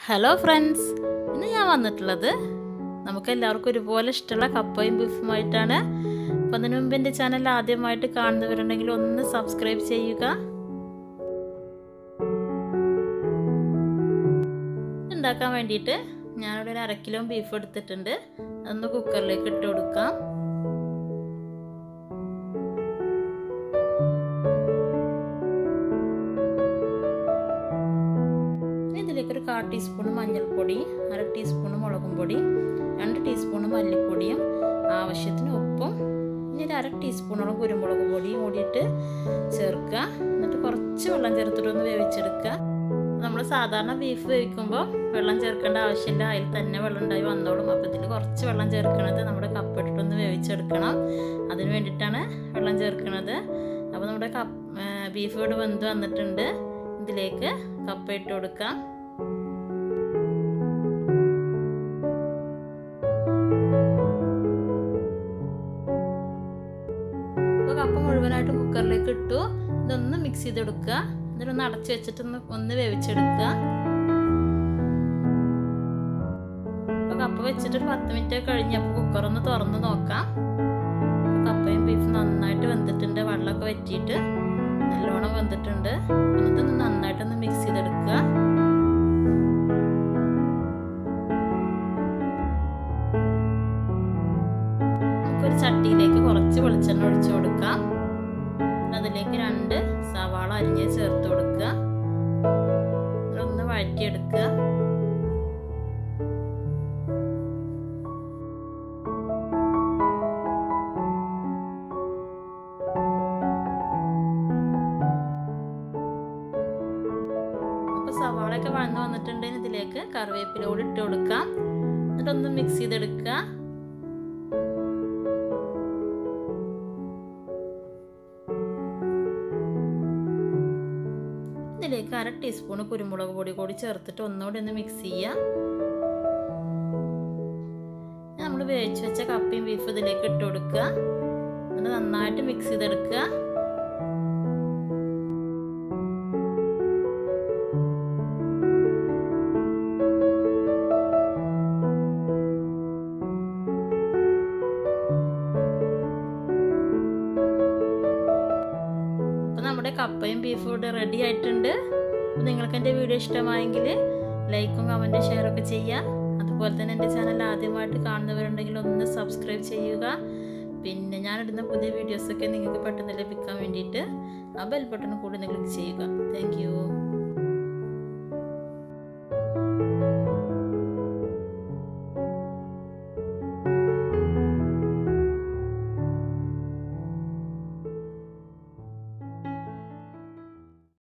hello friends ഇന്ന് ഞാൻ വന്നിട്ടുള്ളത് നമുക്ക് എല്ലാവർക്കും ഒരുപോലെ ഇഷ്ടമുള്ള കപ്പയും ബീഫുമായിട്ടാണ് അപ്പം അതിനു മുമ്പ് എൻ്റെ ചാനൽ ആദ്യമായിട്ട് കാണുന്നവരുണ്ടെങ്കിൽ ഒന്ന് സബ്സ്ക്രൈബ് ചെയ്യുക ഉണ്ടാക്കാൻ വേണ്ടിയിട്ട് ഞാനിവിടെ ഒരു അര കിലോ ബീഫ് എടുത്തിട്ടുണ്ട് അതൊന്ന് കുക്കറിലേക്ക് ഇട്ട് കൊടുക്കാം ഇതിലേക്ക് ഒരു കാ ടീസ്പൂൺ മഞ്ഞൾപ്പൊടി അര ടീസ്പൂൺ മുളകും പൊടി രണ്ട് ടീസ്പൂൺ മല്ലിപ്പൊടിയും ആവശ്യത്തിന് ഉപ്പും ഇനി ഒരു അര ടീസ്പൂണോളം കുരുമുളക് പൊടിയും കൂടിയിട്ട് ചേർക്കുക എന്നിട്ട് കുറച്ച് വെള്ളം ചേർത്തിട്ട് ഒന്ന് വേവിച്ചെടുക്കുക നമ്മൾ സാധാരണ ബീഫ് വേവിക്കുമ്പോൾ വെള്ളം ചേർക്കേണ്ട ആവശ്യമില്ല അതിൽ തന്നെ വെള്ളം ഉണ്ടായി വന്നോളും അപ്പോൾ ഇതിൽ കുറച്ച് വെള്ളം ചേർക്കണത് നമ്മുടെ കപ്പ് ഇട്ടിട്ടൊന്ന് വേവിച്ചെടുക്കണം അതിന് വേണ്ടിയിട്ടാണ് വെള്ളം ചേർക്കുന്നത് അപ്പോൾ നമ്മുടെ കപ്പ് ബീഫ് ഇവിടെ വെന്ത് വന്നിട്ടുണ്ട് ഇതിലേക്ക് കപ്പ ഇട്ട് കൊടുക്കാം അപ്പോൾ കപ്പ മുഴുവനായിട്ട് കുക്കറിലേക്ക് ഇട്ടു ഇതൊന്ന് മിക്സ് ചെയ്തെടുക്കുക എന്നിട്ടൊന്ന് അടച്ചു വെച്ചിട്ട് ഒന്ന് ഒന്ന് വേവിച്ചെടുക്കുക അപ്പോൾ കപ്പ വെച്ചിട്ട് ഒരു പത്ത് മിനിറ്റ് കഴിഞ്ഞപ്പോൾ കുക്കർ ഒന്ന് തുറന്ന് നോക്കാം കപ്പയും ബീഫും നന്നായിട്ട് വെന്തിട്ടുണ്ട് വെള്ളമൊക്കെ വറ്റിയിട്ട് നല്ലോണം വെന്തിട്ടുണ്ട് എന്നിട്ടൊന്ന് നന്നായിട്ടൊന്ന് മിക്സ് ചെയ്തെടുക്കുക നമുക്കൊരു ചട്ടിയിലേക്ക് കുറച്ച് വെളിച്ചെണ്ണ ഒഴിച്ചു കൊടുക്കാം അതിലേക്ക് രണ്ട് സവാള അരിഞ്ഞ് ചേർത്ത് കൊടുക്കുക ഒന്ന് വഴറ്റിയെടുക്കുക അപ്പോൾ സവാളയൊക്കെ വഴന്ന് വന്നിട്ടുണ്ടെങ്കിൽ ഇതിലേക്ക് കറിവേപ്പില കൂടി ഇട്ട് കൊടുക്കാം എന്നിട്ടൊന്ന് മിക്സ് ചെയ്തെടുക്കുക ഇതിലേക്ക് അര ടീസ്പൂൺ കുരുമുളക് പൊടി കൂടി ചേർത്തിട്ട് ഒന്നുകൂടി ഒന്ന് മിക്സ് ചെയ്യുക നമ്മൾ വേവിച്ച് വെച്ച കപ്പയും ബീഫും ഇതിലേക്ക് ഇട്ട് കൊടുക്കുക എന്നിട്ട് നന്നായിട്ട് മിക്സ് ചെയ്തെടുക്കുക അപ്പോൾ നമ്മുടെ കപ്പയും ബീഫും ഇവിടെ റെഡി ആയിട്ടുണ്ട് അപ്പോൾ നിങ്ങൾക്ക് എൻ്റെ വീഡിയോ ഇഷ്ടമായെങ്കിൽ ലൈക്കും കമൻറ്റും ഷെയറൊക്കെ ചെയ്യുക അതുപോലെ തന്നെ എൻ്റെ ചാനൽ ആദ്യമായിട്ട് കാണുന്നവരുണ്ടെങ്കിൽ ഒന്ന് സബ്സ്ക്രൈബ് ചെയ്യുക പിന്നെ ഞാനിടുന്ന പുതിയ വീഡിയോസൊക്കെ നിങ്ങൾക്ക് പെട്ടെന്ന് ലഭിക്കാൻ വേണ്ടിയിട്ട് ആ ബെൽ ബട്ടൺ കൂടി ഒന്ന് ക്ലിക്ക് ചെയ്യുക താങ്ക്